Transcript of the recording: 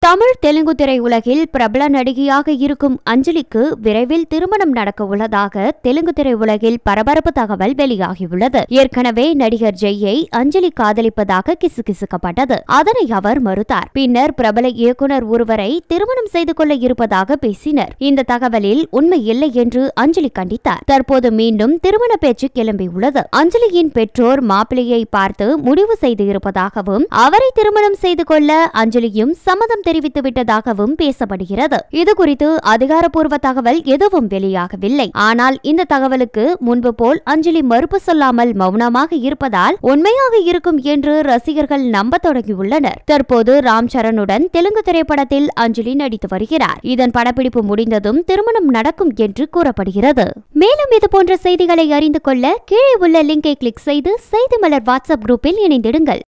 தமிழ் தெலுங்கு திரையுலகில் பிரபல நடிகையாக இருக்கும் அஞ்சலிக்கு விரைவில் திருமணம் நடக்க உள்ளதாக தெலுங்கு திரையுலகில் பரபரப்பு தகவல் வெளியாகியுள்ளது ஏற்கனவே நடிகர் ஜெய்யை அஞ்சலி காதலிப்பதாக கிசுகிசுக்கப்பட்டது அதனை அவர் மறுத்தார் பின்னர் பிரபல இயக்குனர் ஒருவரை திருமணம் செய்து கொள்ள இருப்பதாக பேசினர் இந்த தகவலில் உண்மை இல்லை என்று அஞ்சலி கண்டித்தார் தற்போது மீண்டும் திருமண பேச்சு கிளம்பியுள்ளது அஞ்சலியின் பெற்றோர் மாப்பிள்ளையை பார்த்து முடிவு செய்து இருப்பதாகவும் அவரை திருமணம் செய்து கொள்ள அஞ்சலியும் சம்மதம் தெரிவித்து விட்டதாகவும் பேசப்படுகிறது இதுகுறித்து அதிகாரப்பூர்வ தகவல் எதுவும் வெளியாகவில்லை ஆனால் இந்த தகவலுக்கு முன்பு போல் அஞ்சலி மறுப்பு சொல்லாமல் மௌனமாக இருப்பதால் உண்மையாக இருக்கும் என்று ரசிகர்கள் நம்ப தொடங்கியுள்ளனர் தற்போது ராம் சரணுடன் தெலுங்கு திரைப்படத்தில் அஞ்சலி நடித்து வருகிறார் இதன் படப்பிடிப்பு முடிந்ததும் திருமணம் நடக்கும் என்று கூறப்படுகிறது மேலும் இது போன்ற செய்திகளை அறிந்து கொள்ள கீழே உள்ள லிங்கை கிளிக் செய்து செய்தி மலர் வாட்ஸ்அப் குரூப்பில் இணைந்திடுங்கள்